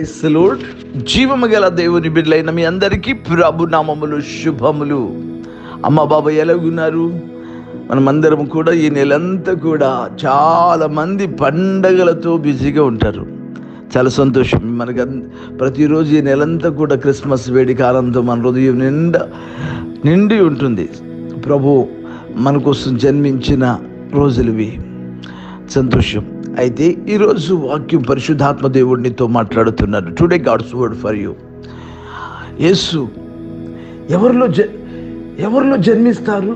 praise lord జీవము గల దేవుని బిడ్డలైన మీ అందరికీ ప్రభు నామములు శుభములు అమ్మ బాబా ఎలాగున్నారు మనమందరం కూడా ఈ నెలంతా కూడా చాలా మంది పండగలతో బిజీగా ఉంటారు చాలా సంతోషం మనకి అన్- ప్రతిరోజు ఈ నెలంతా కూడా క్రిస్మస్ వేడి కాలంతో మన హృదయం నిండా నిండి ఉంటుంది ప్రభు మన కోసం జన్మించిన రోజులువి సంతోషం అయితే ఈరోజు వాక్యం పరిశుద్ధాత్మ దేవుడినితో మాట్లాడుతున్నారు today God's word for you Yesu ఎవరిలో జ ఎవరిలో జన్మిస్తారు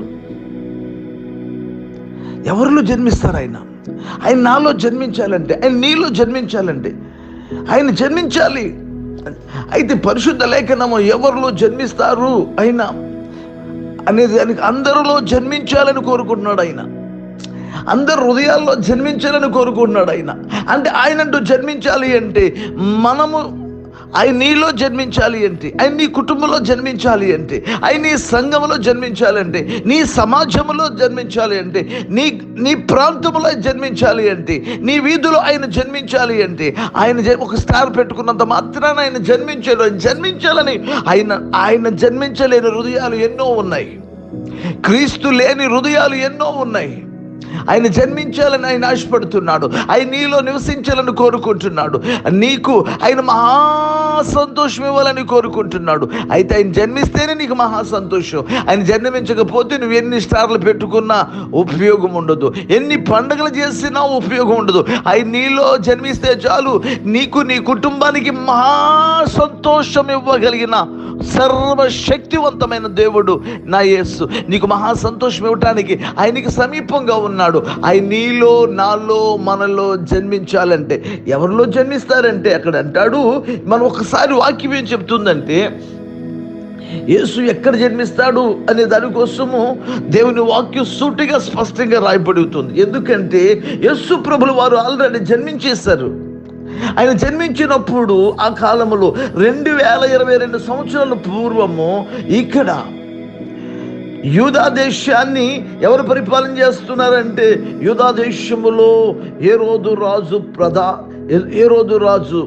ఎవరిలో జన్మిస్తారు ఆయన ఆయన నాలో జన్మించాలంటే ఆయన నీలో జన్మించాలంటే ఆయన జన్మించాలి అయితే పరిశుద్ధ లేఖనము ఎవరిలో జన్మిస్తారు ఆయన అనేది దానికి అందరిలో జన్మించాలని కోరుకుంటున్నాడు ఆయన అందరు హృదయాల్లో జన్మించాలని కోరుకుంటున్నాడు ఆయన అంటే ఆయనంటూ జన్మించాలి అంటే మనము ఆయన నీలో జన్మించాలి అంటే ఆయన నీ కుటుంబంలో జన్మించాలి అంటే ఆయన నీ సంఘంలో జన్మించాలంటే నీ సమాజంలో జన్మించాలి అంటే నీ నీ ప్రాంతంలో జన్మించాలి అంటే నీ వీధిలో ఆయన జన్మించాలి అంటే ఆయన జ- ఒక స్టార్ పెట్టుకున్నంత మాత్రాన ఆయన జన్మించాడు ఆయన జన్మించాలని ఆయన ఆయన జన్మించలేని హృదయాలు ఎన్నో ఉన్నాయి క్రీస్తు లేని హృదయాలు ఎన్నో ఉన్నాయి ఆయన జన్మించాలని ఆయన ఆశపడుతున్నాడు ఆయన నీలో నివసించాలని కోరుకుంటున్నాడు నీకు ఆయన మహా సంతోషం ఇవ్వాలని కోరుకుంటున్నాడు అయితే ఆయన జన్మిస్తేనే నీకు మహా సంతోషం ఆయన జన్మించకపోతే నువ్వు ఎన్ని స్టార్లు పెట్టుకున్నా ఉపయోగం ఉండదు ఎన్ని పండుగలు చేసినా ఉపయోగం ఉండదు ఆయన నీలో జన్మిస్తే చాలు నీకు నీ కుటుంబానికి మహా సంతోషం ఇవ్వగలిగిన సర్వశక్తివంతమైన దేవుడు నా యేసు నీకు మహా సంతోషం ఇవ్వటానికి ఆయనకి సమీపంగా ఉన్నాడు ఆయన నీలో నాలో మనలో జన్మించాలంటే ఎవరిలో జన్మిస్తారంటే అక్కడ అంటాడు మనం ఒకసారి వాక్యం ఏం చెప్తుందంటే యేసు ఎక్కడ జన్మిస్తాడు అనే దానికోసము దేవుని వాక్యం సూటిగా స్పష్టంగా రాయబడుతుంది ఎందుకంటే యేసు ప్రభులు వారు ఆల్రెడీ జన్మించేశారు ఆయన జన్మించినప్పుడు ఆ కాలంలో రెండు వేల ఇరవై రెండు సంవత్సరాల పూర్వము ఇక్కడ యూదా దేశాన్ని ఎవరు పరిపాలన చేస్తున్నారంటే యూదా దేశములో ఏ రోజు రాజు ప్రధా ఏ రోజు రాజు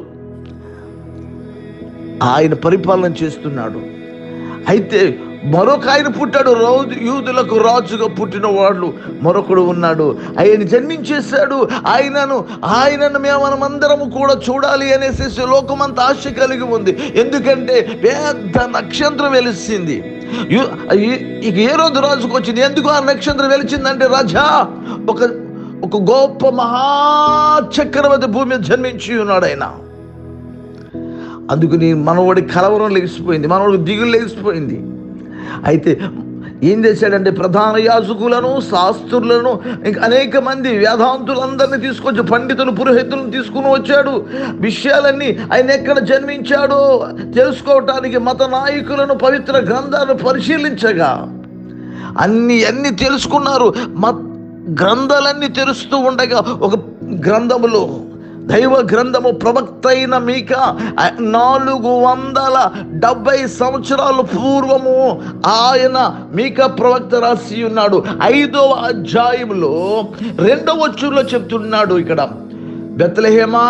ఆయన పరిపాలన చేస్తున్నాడు అయితే మరొక ఆయన పుట్టాడు రౌదు యూదులకు రాజుగా పుట్టిన వాళ్ళు మరొకడు ఉన్నాడు ఆయన జన్మించేశాడు ఆయనను ఆయనను మేము మనమందరము కూడా చూడాలి అనేసి లోకమంతా ఆశ కలిగి ఉంది ఎందుకంటే పెద్ద నక్షత్రం వెలిసింది యు- ఈ- ఇక ఏ రోజు రాజుకు వచ్చింది ఎందుకు ఆ నక్షత్రం వెలిచిందంటే రాజా ఒక ఒక గొప్ప మహాచక్రవర్తి భూమి మీద జన్మించి ఉన్నాడు ఆయన అందుకు నీ మనవాడి కలవరం లేచిపోయింది మనవాడికి దిగులు లేచిపోయింది అయితే ఏం చేశాడంటే ప్రధాన యాజకులను శాస్త్రులను ఇంకా అనేక మంది వేదాంతులందరినీ తీసుకొచ్చి పండితులు పురోహితులను తీసుకుని వచ్చాడు విషయాలన్నీ ఆయన ఎక్కడ జన్మించాడో తెలుసుకోవటానికి మత నాయకులను పవిత్ర గ్రంథాలను పరిశీలించగా అన్ని అన్ని తెలుసుకున్నారు మత్ గ్రంథాలన్నీ తెరుస్తూ ఉండగా ఒక గ్రంథములో దైవ గ్రంథము ప్రవక్త అయిన మీక నాలుగు వందల డెబ్బై సంవత్సరాల పూర్వము ఆయన మీక ప్రవక్త రాసి ఉన్నాడు ఐదవ అధ్యాయంలో రెండవ వచ్చులో చెప్తున్నాడు ఇక్కడ బెత్లహేమా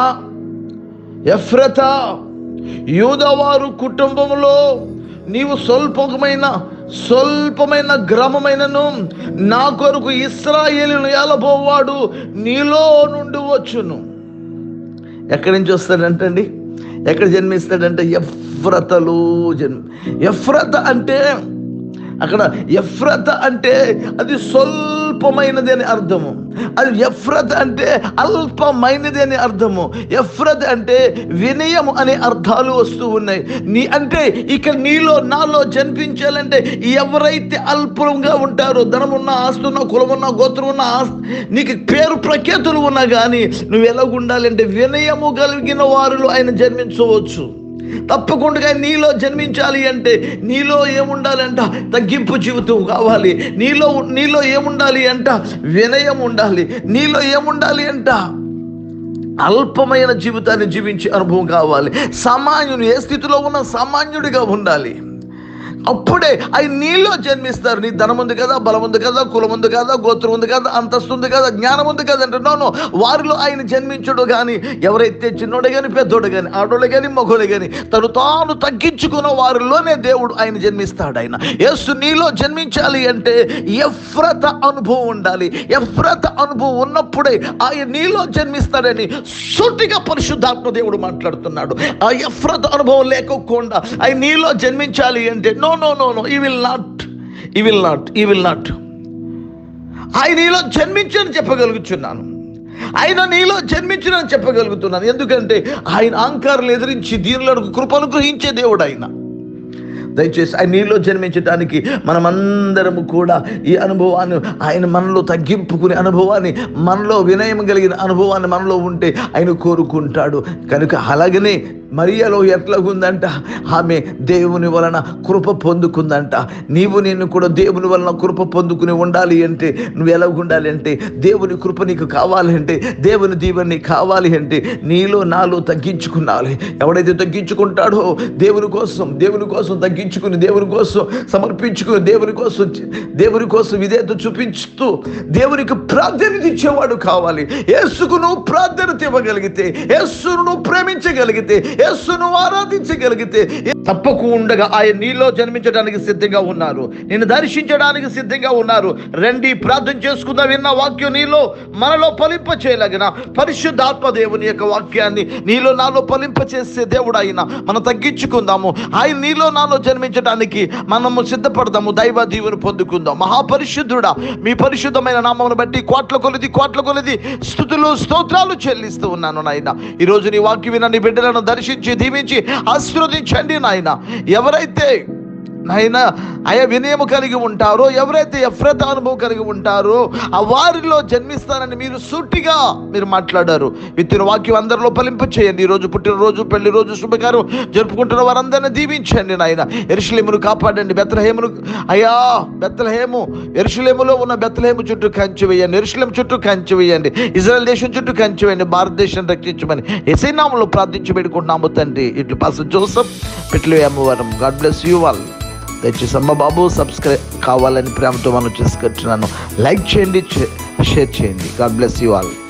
ఎఫ్రత యూదవారు కుటుంబంలో నీవు స్వల్పమైన స్వల్పమైన గ్రామమైనను నా కొరకు ఇస్రాయేలును ఏలబోవాడు నీలో నుండి వచ్చును ఎక్కడి నుంచి వస్తాడంటండి ఎక్కడ జన్మిస్తాడంటే ఎఫ్రతలు జన్మ ఎఫ్రత అంటే అక్కడ ఎఫ్రత అంటే అది స్వల్పమైనది అని అర్థము అది ఎఫ్రత అంటే అల్పమైనది అని అర్థము ఎఫ్రత అంటే వినయం అనే అర్థాలు వస్తూ ఉన్నాయి నీ అంటే ఇక నీలో నాలో జన్మించాలంటే ఎవరైతే అల్పంగా ఉంటారో ధనమున్న ఆస్తున్న కులమున్న గోత్రం ఉన్న ఆస్తి నీకు పేరు ప్రఖ్యాతులు ఉన్నా కానీ నువ్వు ఎలాగుండాలంటే వినయము కలిగిన వారిలో ఆయన జన్మించవచ్చు తప్పకుండా ఆయన నీలో జన్మించాలి అంటే నీలో ఏముండాలంట తగ్గింపు జీవితం కావాలి నీలో నీలో ఏముండాలి అంట వినయం ఉండాలి నీలో ఏముండాలి అంట అల్పమైన జీవితాన్ని జీవించే అనుభవం కావాలి సామాన్యుని ఏ స్థితిలో ఉన్న సామాన్యుడిగా ఉండాలి అప్పుడే అవి నీలో జన్మిస్తారు నీ ధనం ఉంది కదా బలం ఉంది కదా కులం ఉంది కదా గోత్రం ఉంది కదా అంతస్తు ఉంది కదా జ్ఞానం ఉంది కదా అంటే నోను వారిలో ఆయన జన్మించడు కానీ ఎవరైతే చిన్నోడు కానీ పెద్దోడు కానీ ఆడోళ్ళు కానీ మగోళ్ళు కానీ తను తాను తగ్గించుకున్న వారిలోనే దేవుడు ఆయన జన్మిస్తాడు ఆయన యేసు నీలో జన్మించాలి అంటే ఎఫ్రత అనుభవం ఉండాలి ఎఫ్రత అనుభవం ఉన్నప్పుడే ఆయన నీలో జన్మిస్తాడని సూటిగా పరిశుద్ధాత్మ దేవుడు మాట్లాడుతున్నాడు ఆ ఎఫ్రత అనుభవం లేకోకుండా ఆయన నీలో జన్మించాలి అంటే no no no no he will not he will not he will not ఆయన నీలో జన్మించని చెప్పగలుగుతున్నాను ఆయన నీలో జన్మించనని చెప్పగలుగుతున్నాను ఎందుకంటే ఆయన అహంకారాలు ఎదిరించి దీనిలో కృపను గ్రహించే దేవుడు ఆయన దయచేసి ఆయన నీలో జన్మించడానికి మనమందరము కూడా ఈ అనుభవాన్ని ఆయన మనలో తగ్గింపుకునే అనుభవాన్ని మనలో వినయం కలిగిన అనుభవాన్ని మనలో ఉంటే ఆయన కోరుకుంటాడు కనుక అలాగనే మరియలో ఎట్లాగుందంట ఆమె దేవుని వలన కృప పొందుకుందంట నీవు నేను కూడా దేవుని వలన కృప పొందుకుని ఉండాలి అంటే నువ్వు ఎలా ఉండాలి అంటే దేవుని కృప నీకు కావాలి అంటే దేవుని దీవెన నీకు కావాలి అంటే నీలో నాలో తగ్గించుకున్నాలి ఎవడైతే తగ్గించుకుంటాడో దేవుని కోసం దేవుని కోసం తగ్గించుకుని దేవుని కోసం సమర్పించుకుని దేవుని కోసం దేవుని కోసం విధేయత చూపించుతూ దేవునికి ప్రాధాన్యత ఇచ్చేవాడు కావాలి యేసుకు నువ్వు ప్రాధాన్యత ఇవ్వగలిగితే యేసును నువ్వు ప్రేమించగలిగితే యేసును ఆరాధించగలిగితే తప్పకుండా ఆయన నీలో జన్మించడానికి సిద్ధంగా ఉన్నారు నిన్ను దర్శించడానికి సిద్ధంగా ఉన్నారు రండి ప్రార్థన చేసుకుందాం విన్న వాక్యం నీలో మనలో ఫలింప చేయలగిన పరిశుద్ధాత్మ దేవుని యొక్క వాక్యాన్ని నీలో నాలో ఫలింప చేసే దేవుడు ఆయన మనం తగ్గించుకుందాము ఆయన నీలో నాలో జన్మించడానికి మనము సిద్ధపడదాము దైవ దీవుని పొందుకుందాం మహాపరిశుద్ధుడా మీ పరిశుద్ధమైన నామమును బట్టి కోట్ల కొలిది కోట్ల కొలిది స్థుతులు స్తోత్రాలు చెల్లిస్తూ ఉన్నాను నాయన ఈ రోజు నీ వాక్యం విన్న నీ బిడ్డలను దర్శించి దీవించి ఆశీర్వదించండి నాయన ఎవరైతే నాయన అయ వినయము కలిగి ఉంటారో ఎవరైతే ఎఫ్రత అనుభవం కలిగి ఉంటారో ఆ వారిలో జన్మిస్తానని మీరు సూటిగా మీరు మాట్లాడారు విత్తిన వాక్యం అందరిలో ఫలింప చేయండి ఈరోజు పుట్టినరోజు పెళ్లి రోజు శుభకారం జరుపుకుంటున్న వారందరినీ దీవించండి నాయన ఎరుషులేమును కాపాడండి బెత్తలహేమును అయ్యా బెత్తలహేము ఎరుషులేములో ఉన్న బెత్తలహేము చుట్టూ కంచి వేయండి ఎరుషులేం చుట్టూ కంచి వేయండి ఇజ్రాయెల్ దేశం చుట్టూ కంచి వేయండి భారతదేశం రక్షించమని ఎసైనాములో ప్రార్థించి పెట్టుకుంటున్నాము తండ్రి ఇట్లు పాస్ జోసఫ్ పిట్లు అమ్మవారం గాడ్ బ్లెస్ యూ ఆల్ దయచేసి అమ్మ బాబు సబ్స్క్రైబ్ కావాలని ప్రేమతో మనం చేసుకుంటున్నాను లైక్ చేయండి షేర్ చేయండి గాడ్ బ్లెస్ యూ ఆల్